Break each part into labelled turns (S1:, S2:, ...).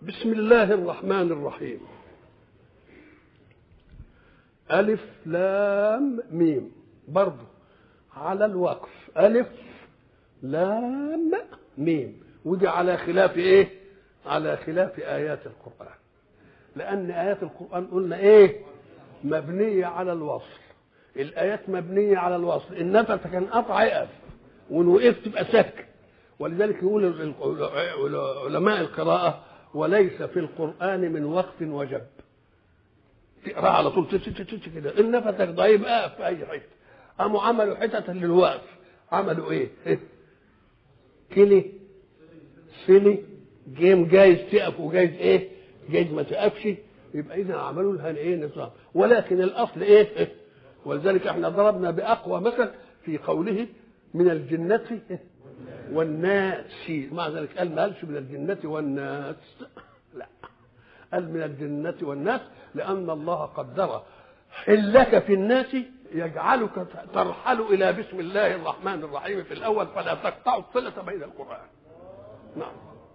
S1: بسم الله الرحمن الرحيم ألف لام ميم برضه على الوقف ألف لام ميم ودي على خلاف إيه؟ على خلاف آيات القرآن لأن آيات القرآن قلنا إيه؟ مبنية على الوصل الآيات مبنية على الوصل النفس كان قطع يقف وإن وقفت تبقى سك ولذلك يقول علماء القراءة وليس في القرآن من وقف وجب تقرا على طول كده ان نفسك ضعيف اقف في اي حته قاموا عملوا حتت للوقف عملوا ايه؟ كلي سلي جيم جايز تقف وجايز ايه؟ جايز ما تقفش يبقى اذا عملوا لها ايه نظام ولكن الاصل ايه؟ ولذلك احنا ضربنا باقوى مثل في قوله من الجنة والناس مع ذلك قال ما قالش من الجنة والناس لا قال من الجنة والناس لأن الله قدر حلك في الناس يجعلك ترحل إلى بسم الله الرحمن الرحيم في الأول فلا تقطع الصلة بين القرآن نعم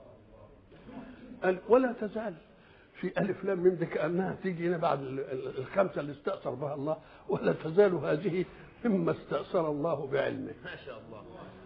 S1: قال ولا تزال في ألف لام ميم دي كأنها تيجي هنا بعد الخمسة اللي استأثر بها الله ولا تزال هذه مما استأثر الله بعلمه
S2: ما شاء الله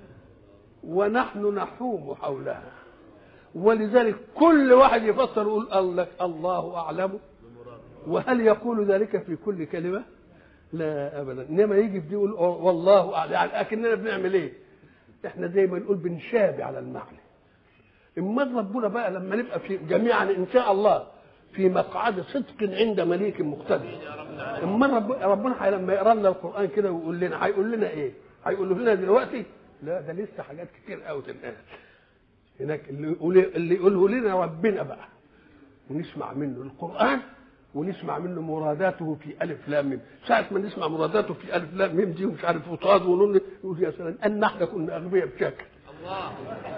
S1: ونحن نحوم حولها ولذلك كل واحد يفسر يقول الله الله اعلم وهل يقول ذلك في كل كلمه؟ لا ابدا انما يجي في دي يقول والله اعلم يعني اكننا بنعمل ايه؟ احنا دايما نقول بنشابه على المعنى اما ربنا بقى لما نبقى في جميعا ان شاء الله في مقعد صدق عند مليك مقتدر اما رب ربنا لما يقرا لنا القران كده ويقول لنا هيقول لنا ايه؟ هيقول لنا دلوقتي لا ده لسه حاجات كتير قوي تنقال هناك اللي يقول اللي يقوله لنا ربنا بقى ونسمع منه القران ونسمع منه مراداته في الف لام ميم ساعه ما نسمع مراداته في الف لام ميم دي ومش عارف وصاد ونون يقول يا سلام ان احنا كنا اغبياء بشكل
S2: الله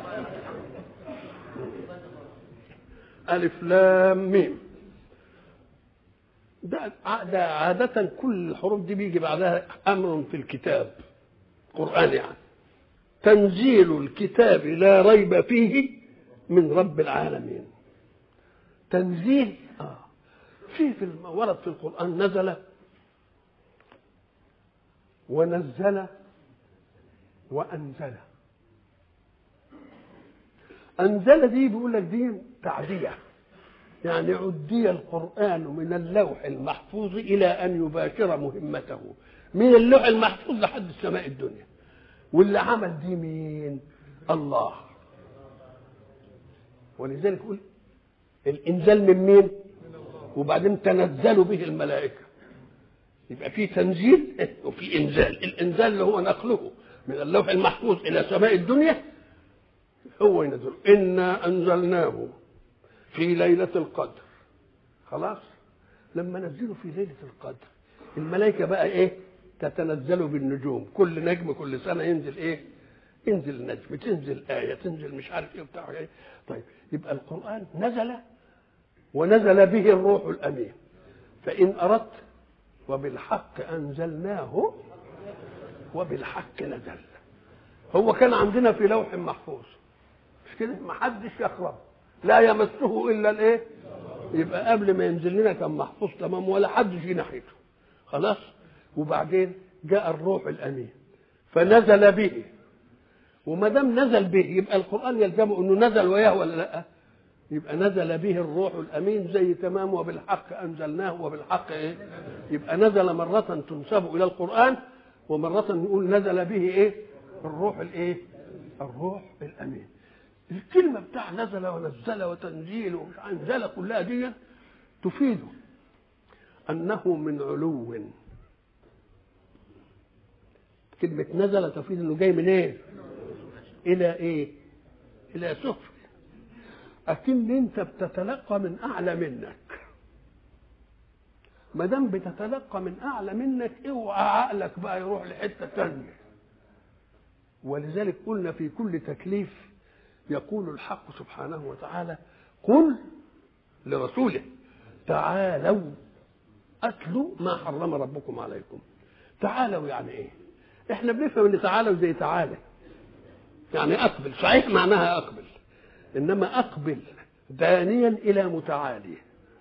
S1: الف لام ميم ده ده عادة كل الحروف دي بيجي بعدها أمر في الكتاب قرآن يعني تنزيل الكتاب لا ريب فيه من رب العالمين تنزيل آه. في في الم- ورد في القرآن نزل ونزل وأنزل أنزل دي بيقول لك دي تعدية يعني عدي القرآن من اللوح المحفوظ إلى أن يباشر مهمته من اللوح المحفوظ لحد السماء الدنيا واللي عمل دي مين الله ولذلك يقول الانزال من مين وبعدين تنزلوا به الملائكه يبقى في تنزيل وفي انزال الانزال اللي هو نقله من اللوح المحفوظ الى سماء الدنيا هو ينزل انا انزلناه في ليله القدر خلاص لما نزلوا في ليله القدر الملائكه بقى ايه تتنزل بالنجوم كل نجم كل سنه ينزل ايه ينزل نجم تنزل ايه تنزل مش عارف ايه بتاع ايه طيب يبقى القران نزل ونزل به الروح الامين فان اردت وبالحق انزلناه وبالحق نزل هو كان عندنا في لوح محفوظ مش كده ما حدش يقرب لا يمسه الا الايه يبقى قبل ما ينزل لنا كان محفوظ تمام ولا حد في ناحيته خلاص وبعدين جاء الروح الامين فنزل به وما دام نزل به يبقى القران يلزمه انه نزل وياه ولا لا يبقى نزل به الروح الامين زي تمام وبالحق انزلناه وبالحق ايه يبقى نزل مره تنسب الى القران ومره نقول نزل به ايه الروح الايه الروح الامين الكلمه بتاع نزل ونزل وتنزيل ومش انزل كلها دي تفيد انه من علو كلمة نزل تفيد انه جاي من ايه؟ إلى ايه؟ إلى سفل أكن أنت بتتلقى من أعلى منك ما دام بتتلقى من أعلى منك اوعى عقلك بقى يروح لحتة تانية ولذلك قلنا في كل تكليف يقول الحق سبحانه وتعالى قل لرسوله تعالوا اتلوا ما حرم ربكم عليكم تعالوا يعني ايه احنا بنفهم ان تعالوا زي تعالى يعني اقبل صحيح معناها اقبل انما اقبل دانيا الى متعالي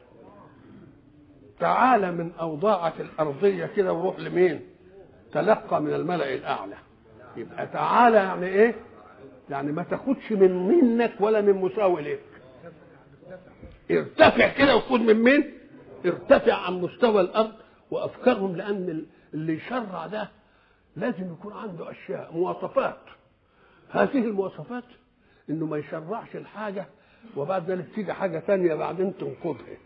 S1: تعالى من اوضاعك الارضيه كده وروح لمين تلقى من الملا الاعلى يبقى تعالى يعني ايه يعني ما تاخدش من منك ولا من مساوي لك ارتفع كده وخد من مين ارتفع عن مستوى الارض وافكارهم لان اللي يشرع ده لازم يكون عنده اشياء مواصفات هذه المواصفات انه ما يشرعش الحاجه وبعد ذلك تيجي حاجه ثانيه بعدين تنقضها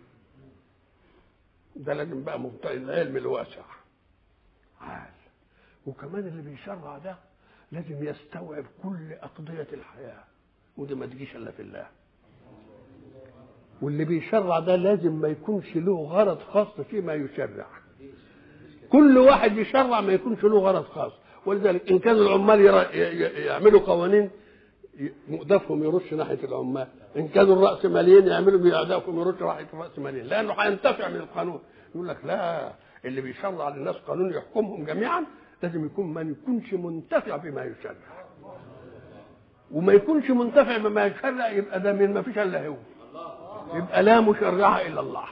S1: ده لازم بقى مبتدئ العلم الواسع عال وكمان اللي بيشرع ده لازم يستوعب كل أقضية الحياة ودي ما تجيش إلا في الله واللي بيشرع ده لازم ما يكونش له غرض خاص فيما يشرع كل واحد يشرع ما يكونش له غرض خاص ولذلك إن كان العمال يعملوا قوانين مؤدفهم يرش ناحية العمال إن كانوا الرأسماليين يعملوا بأهدافهم يرش ناحية الرأسماليين لأنه هينتفع من القانون يقول لك لا اللي بيشرع للناس قانون يحكمهم جميعا لازم يكون ما يكونش منتفع بما يشرع وما يكونش منتفع بما يشرع يبقى ده من ما فيش الا هو يبقى لا مشرع الا الله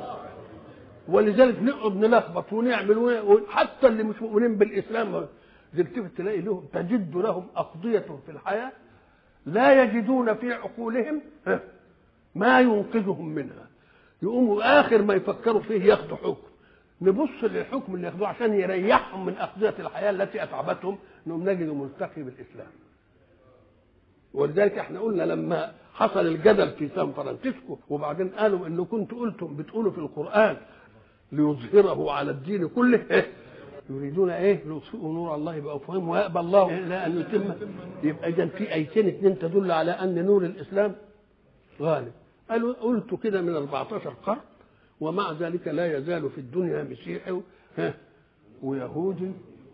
S1: ولذلك نقعد نلخبط ونعمل حتى اللي مش مؤمنين بالاسلام تلتفت تلاقي لهم تجد لهم اقضيه في الحياه لا يجدون في عقولهم ما ينقذهم منها يقوموا اخر ما يفكروا فيه ياخذوا حكم نبص للحكم اللي ياخدوه عشان يريحهم من أقضية الحياة التي أتعبتهم أنهم نجد ملتقي بالإسلام ولذلك احنا قلنا لما حصل الجدل في سان فرانسيسكو وبعدين قالوا انه كنت قلتم بتقولوا في القرآن ليظهره على الدين كله إيه؟ يريدون ايه ليطفئوا نور الله بافواههم ويأبى الله الا ان يتم يبقى اذا في ايتين اثنين تدل على ان نور الاسلام غالب قالوا قلت كده من 14 قرن ومع ذلك لا يزال في الدنيا مسيحي ويهودي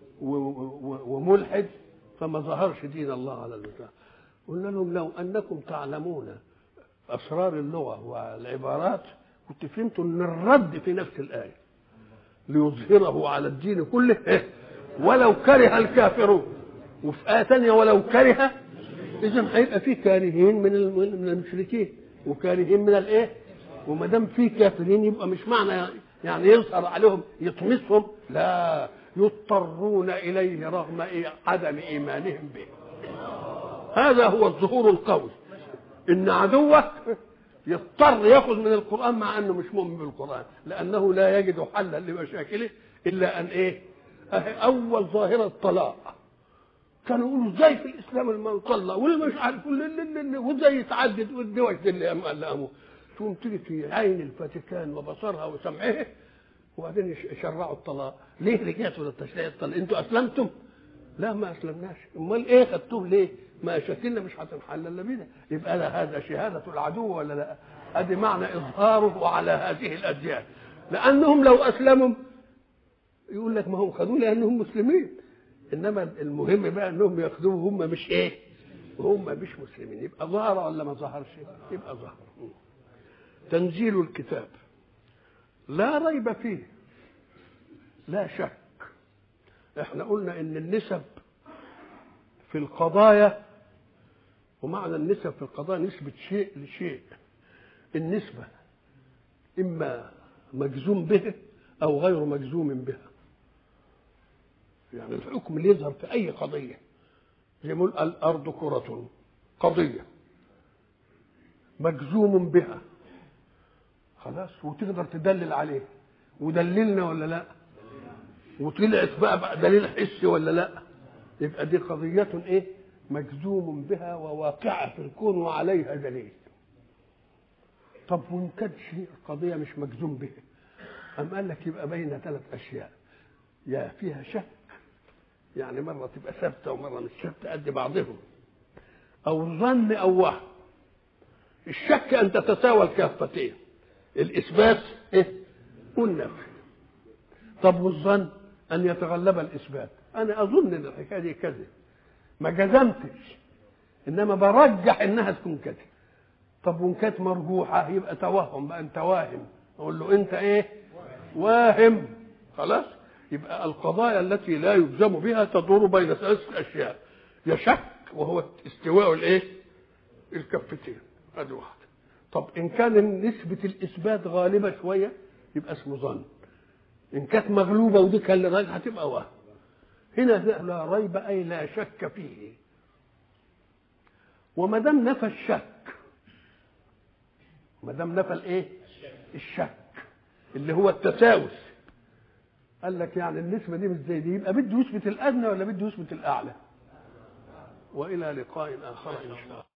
S1: وملحد فما ظهرش دين الله على البتاع قلنا لهم لو انكم تعلمون اسرار اللغه والعبارات كنت فهمتوا ان الرد في نفس الايه ليظهره على الدين كله ولو كره الكافرون وفي ايه ثانيه ولو كره اذا هيبقى في كارهين من من المشركين وكارهين من الايه وما دام في كافرين يبقى مش معنى يعني يظهر عليهم يطمسهم لا يضطرون اليه رغم عدم ايمانهم به هذا هو الظهور القوي ان عدوك يضطر ياخذ من القران مع انه مش مؤمن بالقران لانه لا يجد حلا لمشاكله الا ان ايه اول ظاهره الطلاق كانوا يقولوا ازاي في الاسلام المن طلق واللي مش عارف وازاي يتعدد والدوش اللي امه تقوم تيجي في عين الفاتيكان وبصرها وسمعها وبعدين يشرعوا الطلاق ليه رجعتوا للتشريع الطلاق انتوا اسلمتم لا ما اسلمناش امال ايه خدتوه ليه ما شكلنا مش هتنحل الا بينا يبقى لا هذا شهاده العدو ولا لا ادي معنى اظهاره على هذه الاديان لانهم لو اسلموا يقول لك ما هم خدوه لانهم مسلمين انما المهم بقى انهم ياخذوه هم مش ايه هم مش مسلمين يبقى ظهر ولا ما ظهرش يبقى ظهر تنزيل الكتاب لا ريب فيه لا شك احنا قلنا ان النسب في القضايا ومعنى النسب في القضايا نسبة شيء لشيء النسبة إما مجزوم به أو غير مجزوم بها يعني الحكم اللي يظهر في أي قضية زي ما الأرض كرة قضية مجزوم بها خلاص وتقدر تدلل عليه ودللنا ولا لا وطلعت بقى, بقى دليل حسي ولا لا يبقى دي قضية ايه مجزوم بها وواقعة في الكون وعليها دليل طب وان كان شيء قضية مش مجزوم بها أم قال لك يبقى بين ثلاث أشياء يا فيها شك يعني مرة تبقى ثابتة ومرة مش ثابتة قد بعضهم أو ظن أو وهم الشك أن تتساوى الكافتين الإثبات إيه؟ والنفي طب والظن أن يتغلب الإثبات أنا أظن أن الحكاية دي كذب ما جزمتش إنما برجح إنها تكون كذب طب وإن كانت مرجوحة يبقى توهم بقى أنت واهم أقول له أنت إيه؟ واهم خلاص يبقى القضايا التي لا يجزم بها تدور بين ثلاث أشياء يا شك وهو استواء الإيه؟ الكفتين هذه واحدة طب ان كان نسبه الاثبات غالبه شويه يبقى اسمه ظن ان كانت مغلوبه ودي كان اللي راجع هتبقى وهم هنا لا ريب اي لا شك فيه وما دام نفى الشك ما دام نفى الايه الشك اللي هو التساوس قال لك يعني النسبه دي مش زي دي يبقى بده يثبت الادنى ولا بده يثبت الاعلى والى لقاء اخر ان شاء الله